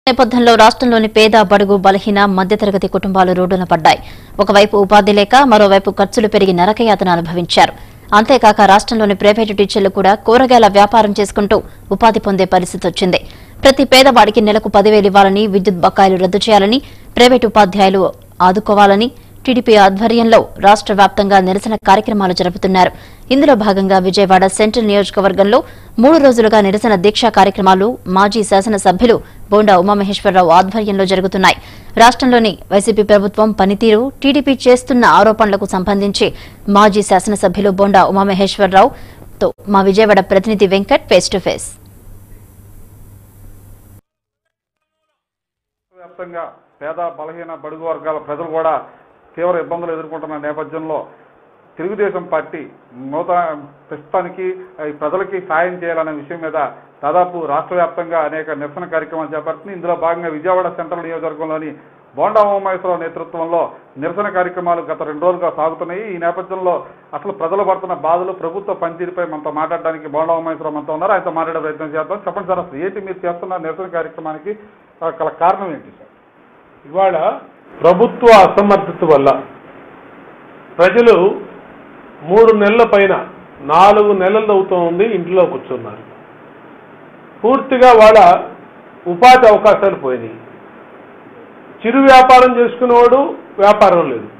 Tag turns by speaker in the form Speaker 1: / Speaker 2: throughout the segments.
Speaker 1: నేపథ్యంలో రాష్ట్రంలోని పేద బడుగు బలహీన మధ్యతరగతి కుటుంబాలు రోడ్డున పడ్డాయి ఒకవైపు ఉపాధి లేక మరోవైపు ఖర్చులు పెరిగి నరకయాతన అనుభవించారు అంతేకాక రాష్ట్రంలోని ప్రైవేటు టీచర్లు కూడా కూరగాయల వ్యాపారం చేసుకుంటూ ఉపాధి పొందే పరిస్థితి వచ్చింది ప్రతి పేదవాడికి నెలకు పదివేలు ఇవ్వాలని విద్యుత్ బకాయిలు రద్దు చేయాలని ప్రైవేటు ఉపాధ్యాయులు ఆదుకోవాలని టీడీపీ ఆధ్వర్యంలో రాష్ట్ర వ్యాప్తంగా నిరసన కార్యక్రమాలు జరుపుతున్నారు ఇందులో భాగంగా విజయవాడ సెంట్రల్ నియోజకవర్గంలో మూడు రోజులుగా నిరసన దీక్షా కార్యక్రమాలు మాజీ శాసనసభ్యులు బోండా ఉమామహేశ్వరరావు ఆధ్వర్యంలో జరుగుతున్నాయి రాష్ట్రంలోని వైసీపీ ప్రభుత్వం పనితీరు టీడీపీ చేస్తున్న ఆరోపణలకు సంబంధించి మాజీ శాసనసభ్యులు బోండా ఉమామహేశ్వరరావుతో మా విజయవాడ ప్రతినిధి వెంకట్ ఫేస్ టు ఫేస్
Speaker 2: వ్యాప్తంగా పేద బలహీన బడుగు వర్గాల ప్రజలు కూడా తీవ్ర ఇబ్బందులు ఎదుర్కొంటున్న నేపథ్యంలో తెలుగుదేశం పార్టీ నూతన ప్రస్తుతానికి ఈ ప్రజలకి సాయం చేయాలనే విషయం మీద దాదాపు రాష్ట్ర వ్యాప్తంగా అనేక నిరసన కార్యక్రమాలు చేపడుతుంది ఇందులో భాగంగా విజయవాడ సెంట్రల్ నియోజకవర్గంలోని బోండా ఉమామహేశ్వరరావు నేతృత్వంలో నిరసన కార్యక్రమాలు గత రెండు రోజులుగా సాగుతున్నాయి ఈ నేపథ్యంలో అసలు ప్రజలు పడుతున్న బాధలు ప్రభుత్వ పనితీరుపై మనతో మాట్లాడడానికి బోండా ఉమామహేశ్వరరావు మనతో ఉన్నారు ఆయనతో మాట్లాడే ప్రయత్నం చేద్దాం చెప్పండి సార్ అసలు ఏంటి మీరు చేస్తున్న నిరసన కార్యక్రమానికి ఆ, గల కారణం ఏంటి సార్
Speaker 3: ఇవాళ ప్రభుత్వ అసమర్థత వల్ల ప్రజలు మూడు నెలల పైన నాలుగు నెలలు అవుతోంది ఇంట్లో కూర్చున్నారు పూర్తిగా వాళ్ళ ఉపాధి అవకాశాలు పోయినాయి చిరు వ్యాపారం చేసుకునేవాడు వ్యాపారం లేదు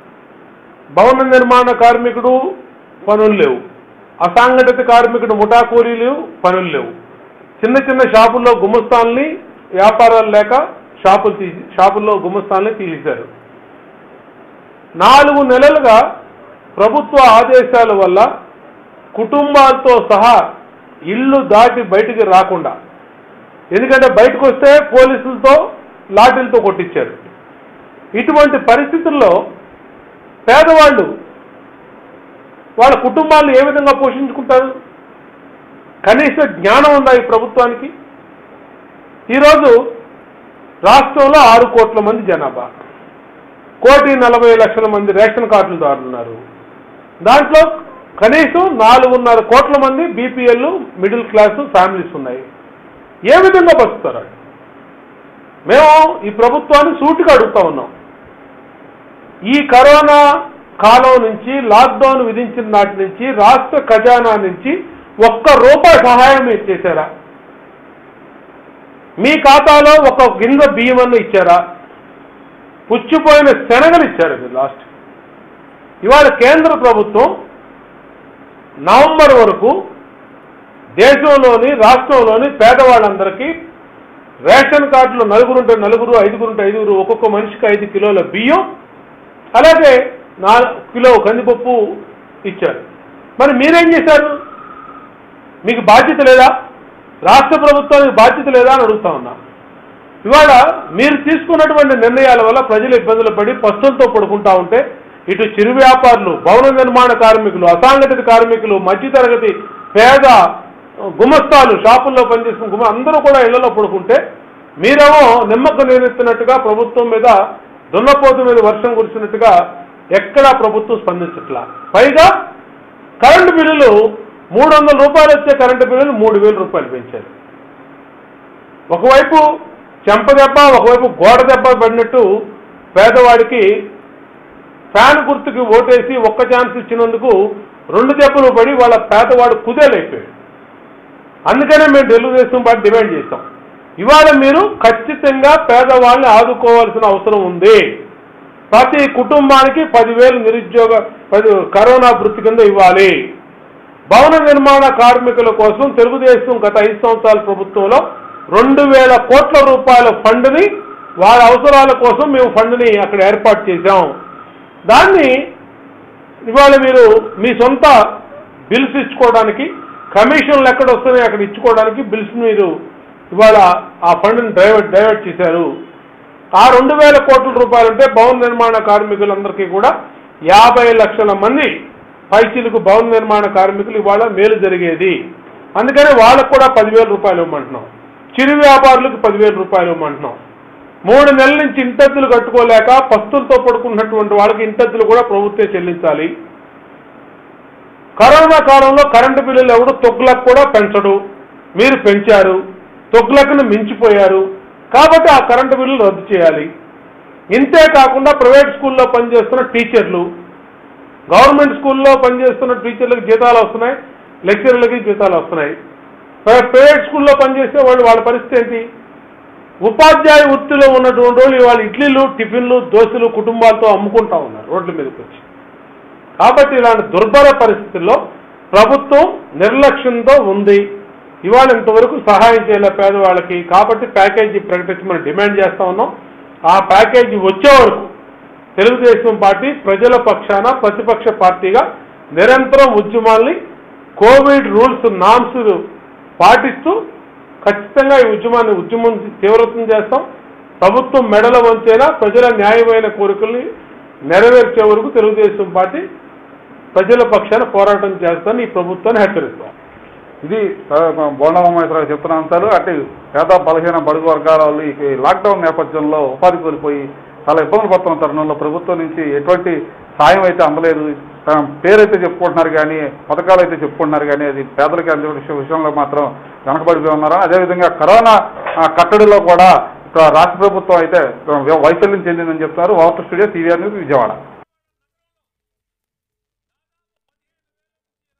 Speaker 3: భవన నిర్మాణ కార్మికుడు పనులు లేవు అసంఘటిత కార్మికుడు ముఠా కూలీలు పనులు లేవు చిన్న చిన్న షాపుల్లో గుమస్తాల్ని వ్యాపారాలు లేక షాపులు తీసి షాపుల్లో గుమస్తాల్ని తీసేశారు నాలుగు నెలలుగా ప్రభుత్వ ఆదేశాల వల్ల కుటుంబాలతో సహా ఇల్లు దాటి బయటికి రాకుండా ఎందుకంటే బయటకు వస్తే పోలీసులతో లాఠీలతో కొట్టించారు ఇటువంటి పరిస్థితుల్లో పేదవాళ్ళు వాళ్ళ కుటుంబాలను ఏ విధంగా పోషించుకుంటారు కనీస జ్ఞానం ఉందా ఈ ప్రభుత్వానికి ఈరోజు రాష్ట్రంలో ఆరు కోట్ల మంది జనాభా కోటి నలభై లక్షల మంది రేషన్ కార్డులదారులు ఉన్నారు దాంట్లో కనీసం నాలుగున్నర కోట్ల మంది బీపీఎల్ మిడిల్ క్లాస్ ఫ్యామిలీస్ ఉన్నాయి ఏ విధంగా బతుకుతారు వాళ్ళు? మేము ఈ ప్రభుత్వాన్ని సూటిగా అడుగుతా ఉన్నాం ఈ కరోనా కాలం నుంచి లాక్డౌన్ విధించిన నాటి నుంచి రాష్ట్ర ఖజానా నుంచి ఒక్క రూపాయి సహాయం మీరు చేశారా మీ ఖాతాలో ఒక గింజ బియ్యం అన్న ఇచ్చారా పుచ్చిపోయిన శనగలు ఇచ్చారు మీరు లాస్ట్ ఇవాళ కేంద్ర ప్రభుత్వం నవంబర్ వరకు దేశంలోని రాష్ట్రంలోని పేదవాళ్ళందరికీ రేషన్ కార్డులు నలుగురుంటే నలుగురు ఐదుగురుంటే ఐదుగురు ఒక్కొక్క మనిషికి ఐదు కిలోల బియ్యం అలాగే నాలుగు కిలో కందిపప్పు ఇచ్చారు మరి మీరేం చేశారు మీకు బాధ్యత లేదా రాష్ట్ర ప్రభుత్వానికి బాధ్యత లేదా అని అడుగుతా ఉన్నా ఇవాళ మీరు తీసుకున్నటువంటి నిర్ణయాల వల్ల ప్రజలు ఇబ్బందులు పడి పస్తులతో పడుకుంటా ఉంటే ఇటు చిరు వ్యాపారులు భవన నిర్మాణ కార్మికులు అసాంఘటిత కార్మికులు మధ్యతరగతి పేద గుమస్తాలు షాపుల్లో పనిచేస్తున్న గుమ అందరూ కూడా ఇళ్లలో పడుకుంటే మీరేమో నిమ్మక నీరెత్తినట్టుగా ప్రభుత్వం మీద దున్నపోతు మీద వర్షం కురిసినట్టుగా ఎక్కడా ప్రభుత్వం స్పందించట్లా పైగా కరెంటు బిల్లులు మూడు వందల రూపాయలు వచ్చే కరెంటు బిల్లులు మూడు వేల రూపాయలు పెంచారు ఒకవైపు చెంప దెబ్బ ఒకవైపు గోడ దెబ్బ పడినట్టు పేదవాడికి ఫ్యాన్ గుర్తుకి ఓటేసి ఒక్క ఛాన్స్ ఇచ్చినందుకు రెండు దెబ్బలు పడి వాళ్ళ పేదవాడు కుదేలైపోయాడు అందుకనే మేము తెలుగుదేశం పార్టీ డిమాండ్ చేస్తాం ఇవాళ మీరు ఖచ్చితంగా పేదవాళ్ళని ఆదుకోవాల్సిన అవసరం ఉంది ప్రతి కుటుంబానికి పదివేలు నిరుద్యోగ పది కరోనా వృత్తి కింద ఇవ్వాలి భవన నిర్మాణ కార్మికుల కోసం తెలుగుదేశం గత ఐదు సంవత్సరాల ప్రభుత్వంలో రెండు వేల కోట్ల రూపాయల ఫండ్ని వాళ్ళ అవసరాల కోసం మేము ఫండ్ని అక్కడ ఏర్పాటు చేశాం దాన్ని ఇవాళ మీరు మీ సొంత బిల్స్ ఇచ్చుకోవడానికి కమిషన్లు ఎక్కడ వస్తున్నాయి అక్కడ ఇచ్చుకోవడానికి బిల్స్ మీరు ఇవాళ ఆ ఫండ్ని డైవర్ట్ డైవర్ట్ చేశారు ఆ రెండు వేల కోట్ల రూపాయలు అంటే భవన నిర్మాణ కార్మికులందరికీ కూడా యాభై లక్షల మంది పైచీలకు భవన నిర్మాణ కార్మికులు ఇవాళ మేలు జరిగేది అందుకని వాళ్ళకు కూడా పదివేల రూపాయలు ఇవ్వమంటున్నాం చిరు వ్యాపారులకు పదివేల రూపాయలు ఇవ్వమంటున్నాం మూడు నెలల నుంచి ఇంటద్దులు కట్టుకోలేక పస్తులతో పడుకున్నటువంటి వాళ్ళకి ఇంటద్దులు కూడా ప్రభుత్వం చెల్లించాలి కరోనా కాలంలో కరెంటు బిల్లులు ఎవడు తొగ్గులకు కూడా పెంచడు మీరు పెంచారు తొగ్గులకును మించిపోయారు కాబట్టి ఆ కరెంటు బిల్లు రద్దు చేయాలి ఇంతే కాకుండా ప్రైవేట్ స్కూల్లో పనిచేస్తున్న టీచర్లు గవర్నమెంట్ స్కూల్లో పనిచేస్తున్న టీచర్లకు జీతాలు వస్తున్నాయి లెక్చరర్లకి జీతాలు వస్తున్నాయి ప్ర- ప్రైవేట్ స్కూల్లో పనిచేసే వాళ్ళు వాళ్ళ పరిస్థితి ఏంటి ఉపాధ్యాయ వృత్తిలో ఉన్నటువంటి వాళ్ళు ఇవాళ ఇడ్లీలు టిఫిన్లు దోశలు కుటుంబాలతో అమ్ముకుంటా ఉన్నారు రోడ్ల మీదకి వచ్చి కాబట్టి ఇలాంటి దుర్భర పరిస్థితుల్లో ప్రభుత్వం నిర్లక్ష్యంతో ఉంది ఇవాళ ఇంతవరకు సహాయం చేయలే పేదవాళ్ళకి కాబట్టి ప్యాకేజీ ప్రకటించమని డిమాండ్ చేస్తా ఉన్నాం ఆ ప్యాకేజీ వచ్చే వరకు తెలుగుదేశం పార్టీ ప్రజల పక్షాన ప్రతిపక్ష పార్టీగా నిరంతరం ఉద్యమాల్ని కోవిడ్ రూల్స్ నామ్స్ పాటిస్తూ ఖచ్చితంగా ఈ ఉద్యమాన్ని ఉద్యమం తీవ్రతం చేస్తాం ప్రభుత్వం మెడల వంచేలా ప్రజల న్యాయమైన కోరికల్ని నెరవేర్చే వరకు తెలుగుదేశం పార్టీ ప్రజల పక్షాన పోరాటం చేస్తానని ఈ ప్రభుత్వాన్ని హెచ్చరిస్తాం
Speaker 2: ఇది బోండమహేశ్వరరావు చెప్తున్న అంశాలు అటు పేద బలహీన బడుగు వర్గాల వాళ్ళు ఈ లాక్డౌన్ నేపథ్యంలో ఉపాధి కోల్పోయి చాలా ఇబ్బందులు పడుతున్న తరుణంలో ప్రభుత్వం నుంచి ఎటువంటి సాయం అయితే అందలేదు ఆ, పేరైతే చెప్పుకుంటున్నారు కానీ పథకాలు అయితే చెప్పుకుంటున్నారు కానీ అది పేదలకి అందే విషయం- విషయంలో మాత్రం వెనకబడిపోయి ఉన్నారు అదేవిధంగా కరోనా ఆ, కట్టడిలో కూడా ఆ, రాష్ట్ర ప్రభుత్వం అయితే ఆ, వైఫల్యం చెందిందని చెప్తున్నారు water studio CVR news Vijayawada